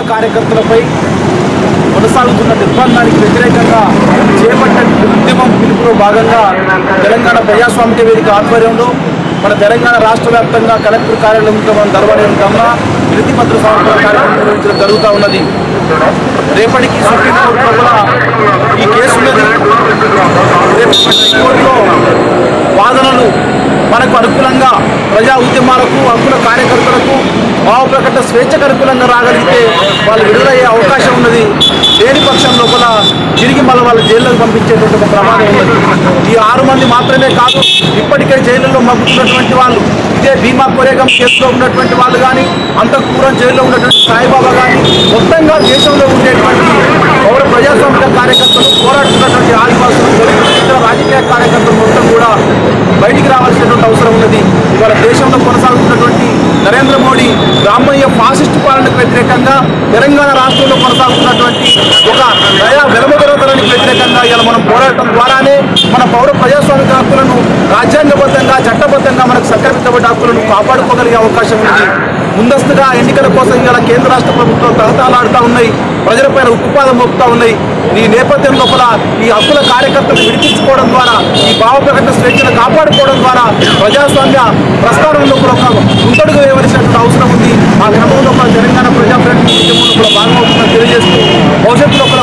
కార్యకర్తలపై కొనసాగుతున్న నిర్బంధానికి వ్యతిరేకంగా చేపట్టిన ఉద్యమం పిలుపులో భాగంగా తెలంగాణ ప్రజాస్వామిక వేదిక ఆధ్వర్యంలో మన తెలంగాణ రాష్ట్ర వ్యాప్తంగా కలెక్టర్ కార్యాలయంలో మనం ధర్మవరం ధర్నా వినతి పత్ర సమర్పణ కార్యక్రమం నిర్వహించడం జరుగుతూ ఉన్నది రేపటికి సుప్రీంకోర్టు లోపల ఈ కేసు ఉన్నది రేపు హైకోర్టులో వాదనలు మనకు అనుకూలంగా ప్రజా ఉద్యమాలకు హక్కుల కార్యకర్తలకు భావ ప్రకటన స్వేచ్ఛకు అనుకూలంగా రాగలిగితే వాళ్ళు విడుదలయ్యే అవకాశం ఉన్నది లేని పక్షం లోపల తిరిగి మళ్ళీ వాళ్ళ జైల్లోకి పంపించేటువంటి ఒక ప్రమాదం ఉన్నది ఈ ఆరు మంది మాత్రమే కాదు ఇప్పటికే జైలులో మగ్గుతున్నటువంటి వాళ్ళు ఇదే భీమా కొరేగం కేసులో ఉన్నటువంటి వాళ్ళు కానీ అంతఃపురం జైల్లో ఉన్నటువంటి సాయిబాబా కానీ మొత్తంగా దేశంలో ఉండేటువంటి పౌర ప్రజాస్వామిక కార్యకర్తలు పోరాడుతున్నటువంటి ఆదివాసులు దళితులు, ఇతర రాజకీయ కార్యకర్తలు మొత్తం కూడా బయటికి రావాల్సినటువంటి అవసరం ఉన్నది ఇవాళ దేశంలో కొనసాగుతున్నటువంటి నరేంద్ర మోడీ బ్రాహ్మణ్య ఫాసిస్ట్ పాలనకు వ్యతిరేకంగా తెలంగాణ రాష్ట్రంలో కొనసాగుతున్నటువంటి ఒక దయా వెలమగరతలకు వ్యతిరేకంగా ఇలా మనం పోరాటం ద్వారానే మన పౌర ప్రజాస్వామిక హక్కులను రాజ్యాంగబద్ధంగా చట్టబద్ధంగా మనకు సంక్రమించబడ్డ హక్కులను కాపాడుకోగలిగే అవకాశం ఉంది ముందస్తుగా ఎన్నికల కోసం ఇలా కేంద్ర రాష్ట్ర ప్రభుత్వం తహతాలాడుతూ ఉన్నాయి ప్రజలపైన ఉక్కుపాదం మోపుతా ఉన్నాయి ఈ నేపథ్యం లోపల ఈ హక్కుల కార్యకర్తలు విడిపించుకోవడం ద్వారా ఈ భావ ప్రకటన స్వేచ్ఛను కాపాడుకోవడం ద్వారా ప్రజాస్వామ్య ప్రస్థానంలో కూడా ఒక ముందడుగు వేయవలసినటువంటి అవసరం ఉంది ఆ క్రమంలో కూడా తెలంగాణ ప్రజా ప్రకటన ఉద్యమంలో కూడా భాగమవుతుందని తెలియజేస్తూ భవిష్యత్తులో ఒక